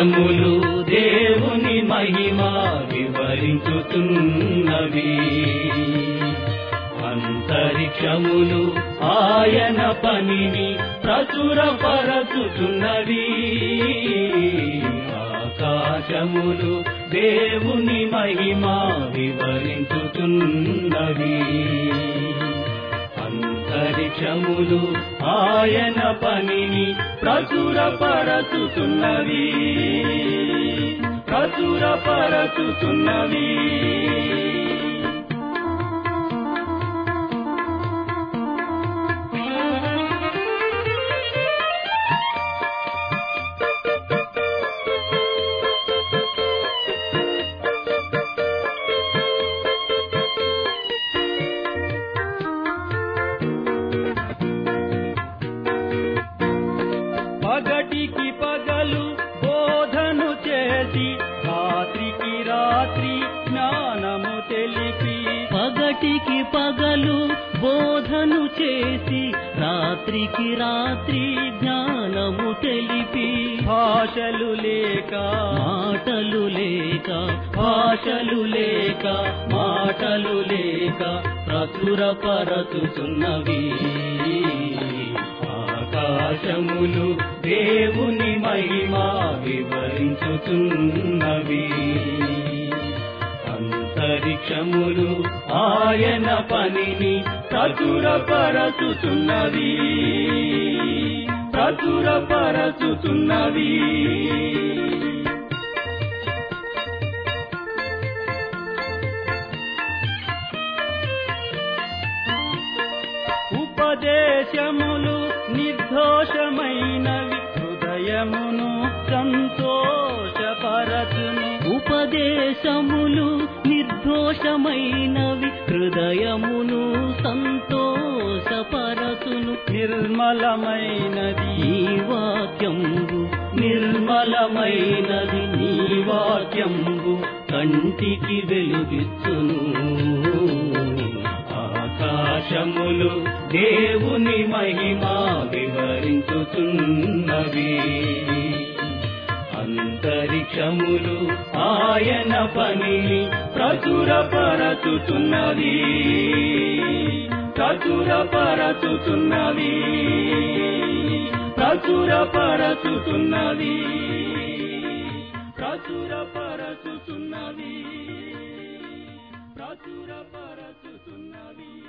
ఆకాశములు దేవుని మహిమ వివరించుతున్నవి అంతరిక్షములు ఆయన పనిని ప్రచురపరచుతున్నవి ఆకాశములు దేవుని మహిమ వివరించుతున్నవి అంతరిక్షములు ఆయన పనిని ప్రచురపరచుతున్నవి ప్రచురపరచుతున్నవి పగటికి పగలు బోధను చేసి రాత్రికి రాత్రి జ్ఞానము తెలిపి పగటికి పగలు బోధను చేసి రాత్రికి రాత్రి జ్ఞానము తెలిపి భాషలు లేక మాటలు లేక భాషలు లేక మాటలు లేక ప్రచురపరచుతున్నవి ఆకాశములు దేవుని మహిమ వివరించుతున్నవి అంతరిక్షములు ఆయన పనిని ప్రచురపరచుతున్నవి ప్రచురపరచుతున్నవి ఉపదేశములు నిర్దోషమైనవి హృదయమును సంతోషపరచును ఉపదేశములు నిర్దోషమైనవి హృదయమును సంతోషపరచును నిర్మలమైనది ఈ వాక్యంబు నిర్మలమైనది నీ వాక్యంబు కంటికి వెలుగిచ్చును ఆకాశములు దేవుని మహిమ వివరించుతున్నవి అంతరిక్షములు ఆయన పనిని ప్రచురపరచుతున్నవి ప్రచురపరచుతున్నవి ప్రచురపరచుతున్నవి ప్రచురపరచుతున్నవి ప్రచురపరచుతున్నవి